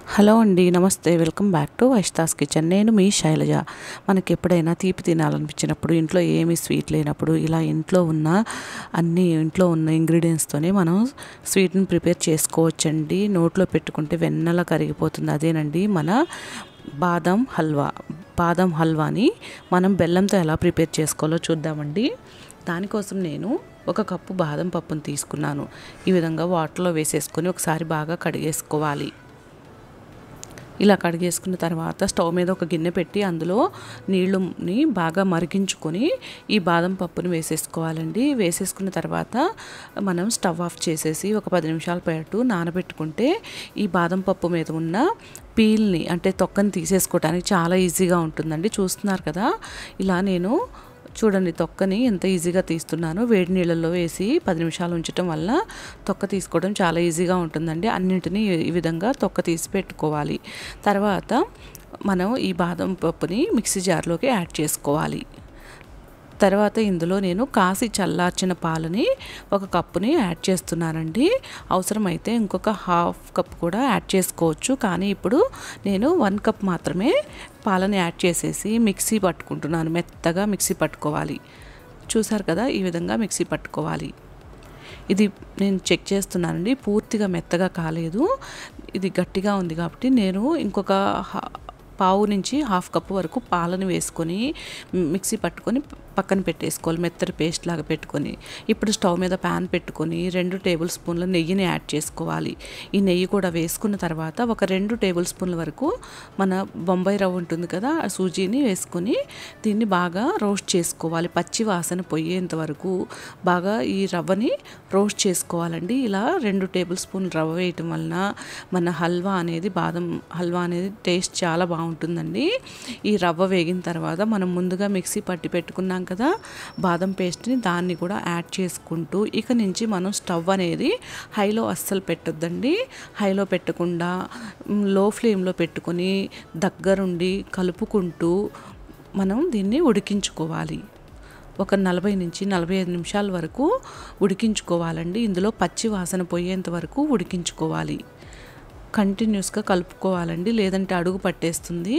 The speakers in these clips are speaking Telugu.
హలో అండి నమస్తే వెల్కమ్ బ్యాక్ టు వైష్తాస్ కిచెన్ నేను మీ శైలజ మనకి ఎప్పుడైనా తీపి తినాలనిపించినప్పుడు ఇంట్లో ఏమీ స్వీట్ లేనప్పుడు ఇలా ఇంట్లో ఉన్న అన్ని ఇంట్లో ఉన్న ఇంగ్రీడియంట్స్తోనే మనం స్వీట్ని ప్రిపేర్ చేసుకోవచ్చండి నోట్లో పెట్టుకుంటే వెన్నలా కరిగిపోతుంది అదేనండి మన బాదం హల్వా బాదం హల్వాని మనం బెల్లంతో ఎలా ప్రిపేర్ చేసుకోవాలో చూద్దామండి దానికోసం నేను ఒక కప్పు బాదం పప్పును తీసుకున్నాను ఈ విధంగా వాటర్లో వేసేసుకొని ఒకసారి బాగా కడిగేసుకోవాలి ఇలా కడిగేసుకున్న తర్వాత స్టవ్ మీద ఒక గిన్నె పెట్టి అందులో నీళ్ళుని బాగా మరిగించుకొని ఈ బాదం పప్పుని వేసేసుకోవాలండి వేసేసుకున్న తర్వాత మనం స్టవ్ ఆఫ్ చేసేసి ఒక పది నిమిషాల పాటు నానబెట్టుకుంటే ఈ బాదం పప్పు మీద ఉన్న పీల్ని అంటే తొక్కని తీసేసుకోవడానికి చాలా ఈజీగా ఉంటుందండి చూస్తున్నారు కదా ఇలా నేను చూడండి తొక్కని ఎంత ఈజీగా తీస్తున్నాను వేడి నీళ్ళల్లో వేసి పది నిమిషాలు ఉంచడం వల్ల తొక్క తీసుకోవడం చాలా ఈజీగా ఉంటుందండి అన్నింటినీ ఈ విధంగా తొక్క తీసి పెట్టుకోవాలి తర్వాత మనం ఈ బాదం పప్పుని మిక్సీ జార్లోకి యాడ్ చేసుకోవాలి తర్వాత ఇందులో నేను కాసి చల్లార్చిన పాలని ఒక కప్పుని యాడ్ చేస్తున్నానండి అవసరమైతే ఇంకొక హాఫ్ కప్ కూడా యాడ్ చేసుకోవచ్చు కానీ ఇప్పుడు నేను వన్ కప్ మాత్రమే పాలని యాడ్ చేసేసి మిక్సీ పట్టుకుంటున్నాను మెత్తగా మిక్సీ పట్టుకోవాలి చూసారు కదా ఈ విధంగా మిక్సీ పట్టుకోవాలి ఇది నేను చెక్ చేస్తున్నానండి పూర్తిగా మెత్తగా కాలేదు ఇది గట్టిగా ఉంది కాబట్టి నేను ఇంకొక పావు నుంచి హాఫ్ కప్ వరకు పాలను వేసుకొని మిక్సీ పట్టుకొని పక్కన పెట్టేసుకోవాలి మెత్తటి పేస్ట్ లాగా పెట్టుకొని ఇప్పుడు స్టవ్ మీద ప్యాన్ పెట్టుకొని రెండు టేబుల్ స్పూన్ల నెయ్యిని యాడ్ చేసుకోవాలి ఈ నెయ్యి కూడా వేసుకున్న తర్వాత ఒక రెండు టేబుల్ స్పూన్ల వరకు మన బొంబాయి రవ్వ ఉంటుంది కదా ఆ సూజీని వేసుకొని దీన్ని బాగా రోస్ట్ చేసుకోవాలి పచ్చి వాసన పోయేంత వరకు బాగా ఈ రవ్వని రోస్ట్ చేసుకోవాలండి ఇలా రెండు టేబుల్ స్పూన్ రవ్వ వేయటం వలన మన హల్వా అనేది బాదం హల్వా అనేది టేస్ట్ చాలా బాగుంటుందండి ఈ రవ్వ వేగిన తర్వాత మనం ముందుగా మిక్సీ పట్టి పెట్టుకున్నాం కదా బాదం పేస్ట్ని దాన్ని కూడా యాడ్ చేసుకుంటూ ఇక నుంచి మనం స్టవ్ అనేది హైలో అస్సలు పెట్టొద్దండి హైలో పెట్టకుండా లో ఫ్లేమ్లో పెట్టుకొని దగ్గరుండి కలుపుకుంటూ మనం దీన్ని ఉడికించుకోవాలి ఒక నలభై నుంచి నలభై ఐదు నిమిషాల వరకు ఉడికించుకోవాలండి ఇందులో పచ్చి వాసన పోయేంత వరకు ఉడికించుకోవాలి కంటిన్యూస్గా కలుపుకోవాలండి లేదంటే అడుగు పట్టేస్తుంది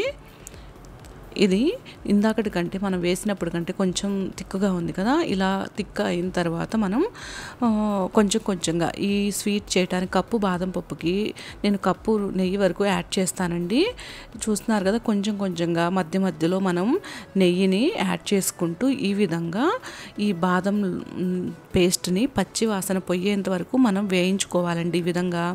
ఇది ఇందాకటి కంటే మనం వేసినప్పుడు కంటే కొంచెం తిక్కుగా ఉంది కదా ఇలా తిక్క అయిన తర్వాత మనం కొంచెం కొంచెంగా ఈ స్వీట్ చేయడానికి కప్పు బాదం పప్పుకి నేను కప్పు నెయ్యి వరకు యాడ్ చేస్తానండి చూస్తున్నారు కదా కొంచెం కొంచెంగా మధ్య మధ్యలో మనం నెయ్యిని యాడ్ చేసుకుంటూ ఈ విధంగా ఈ బాదం పేస్ట్ని పచ్చి వాసన పోయేంత వరకు మనం వేయించుకోవాలండి ఈ విధంగా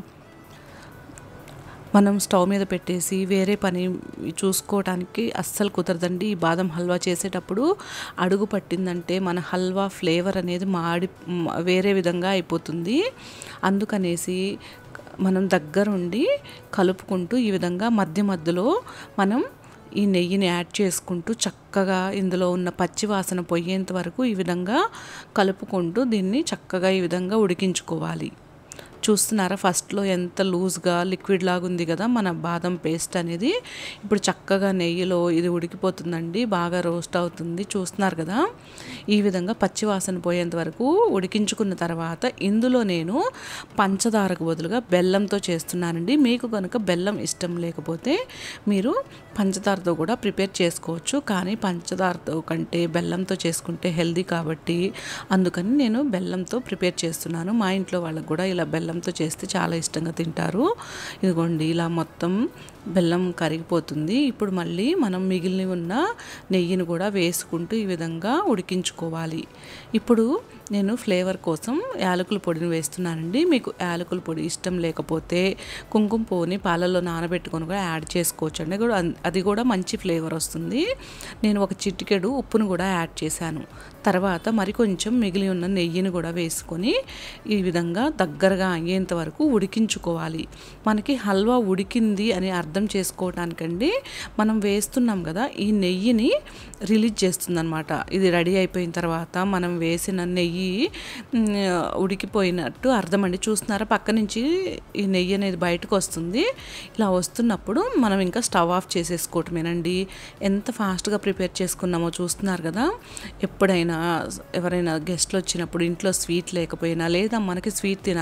మనం స్టవ్ మీద పెట్టేసి వేరే పని చూసుకోవడానికి అస్సలు కుదరదండి ఈ బాదం హల్వా చేసేటప్పుడు అడుగు పట్టిందంటే మన హల్వా ఫ్లేవర్ అనేది మాడి వేరే విధంగా అయిపోతుంది అందుకనేసి మనం దగ్గరుండి కలుపుకుంటూ ఈ విధంగా మధ్య మధ్యలో మనం ఈ నెయ్యిని యాడ్ చేసుకుంటూ చక్కగా ఇందులో ఉన్న పచ్చి వాసన పోయేంత వరకు ఈ విధంగా కలుపుకుంటూ దీన్ని చక్కగా ఈ విధంగా ఉడికించుకోవాలి చూస్తున్నారా ఫస్ట్లో ఎంత లూజ్గా లిక్విడ్ లాగా ఉంది కదా మన బాదం పేస్ట్ అనేది ఇప్పుడు చక్కగా నెయ్యిలో ఇది ఉడికిపోతుందండి బాగా రోస్ట్ అవుతుంది చూస్తున్నారు కదా ఈ విధంగా పచ్చి వాసన పోయేంత వరకు ఉడికించుకున్న తర్వాత ఇందులో నేను పంచదారకు బదులుగా బెల్లంతో చేస్తున్నానండి మీకు కనుక బెల్లం ఇష్టం లేకపోతే మీరు పంచదారతో కూడా ప్రిపేర్ చేసుకోవచ్చు కానీ పంచదారతో కంటే బెల్లంతో చేసుకుంటే హెల్దీ కాబట్టి అందుకని నేను బెల్లంతో ప్రిపేర్ చేస్తున్నాను మా ఇంట్లో వాళ్ళకి కూడా ఇలా బెల్లంతో చేస్తే చాలా ఇష్టంగా తింటారు ఇదిగోండి ఇలా మొత్తం బెల్లం కరిగిపోతుంది ఇప్పుడు మళ్ళీ మనం మిగిలిన ఉన్న నెయ్యిని కూడా వేసుకుంటూ ఈ విధంగా ఉడికించుకోవాలి ఇప్పుడు నేను ఫ్లేవర్ కోసం యాలకుల పొడిని వేస్తున్నానండి మీకు యాలకుల పొడి ఇష్టం లేకపోతే కుంకుమ పువ్వుని పాలల్లో నానబెట్టుకొని కూడా యాడ్ చేసుకోవచ్చు అండి కూడా అది కూడా మంచి ఫ్లేవర్ వస్తుంది నేను ఒక చిటికెడు ఉప్పును కూడా యాడ్ చేశాను తర్వాత మరి కొంచెం మిగిలి ఉన్న నెయ్యిని కూడా వేసుకొని ఈ విధంగా దగ్గరగా అయ్యేంత వరకు ఉడికించుకోవాలి మనకి హల్వా ఉడికింది అని అర్థం చేసుకోవటానికండి మనం వేస్తున్నాం కదా ఈ నెయ్యిని రిలీజ్ చేస్తుందన్నమాట ఇది రెడీ అయిపోయిన తర్వాత మనం వేసిన నెయ్యి ఉడికిపోయినట్టు అర్థం అండి చూస్తున్నారా పక్క నుంచి ఈ నెయ్యి అనేది బయటకు వస్తుంది ఇలా వస్తున్నప్పుడు మనం ఇంకా స్టవ్ ఆఫ్ చేసేసుకోవటమేనండి ఎంత ఫాస్ట్గా ప్రిపేర్ చేసుకున్నామో చూస్తున్నారు కదా ఎప్పుడైనా ఎవరైనా గెస్ట్లు వచ్చినప్పుడు ఇంట్లో స్వీట్ లేకపోయినా లేదా మనకి స్వీట్ తినాలనిపించిన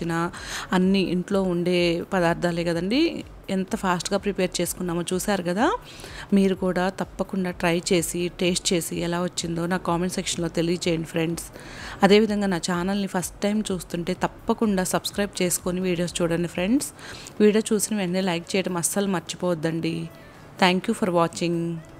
చేసిన అన్ని ఇంట్లో ఉండే పదార్థాలే కదండి ఎంత ఫాస్ట్గా ప్రిపేర్ చేసుకున్నామో చూసారు కదా మీరు కూడా తప్పకుండా ట్రై చేసి టేస్ట్ చేసి ఎలా వచ్చిందో నా కామెంట్ సెక్షన్లో తెలియచేయండి ఫ్రెండ్స్ అదేవిధంగా నా ఛానల్ని ఫస్ట్ టైం చూస్తుంటే తప్పకుండా సబ్స్క్రైబ్ చేసుకొని వీడియోస్ చూడండి ఫ్రెండ్స్ వీడియో చూసిన వెంటనే లైక్ చేయడం అస్సలు మర్చిపోవద్దండి థ్యాంక్ యూ ఫర్ వాచింగ్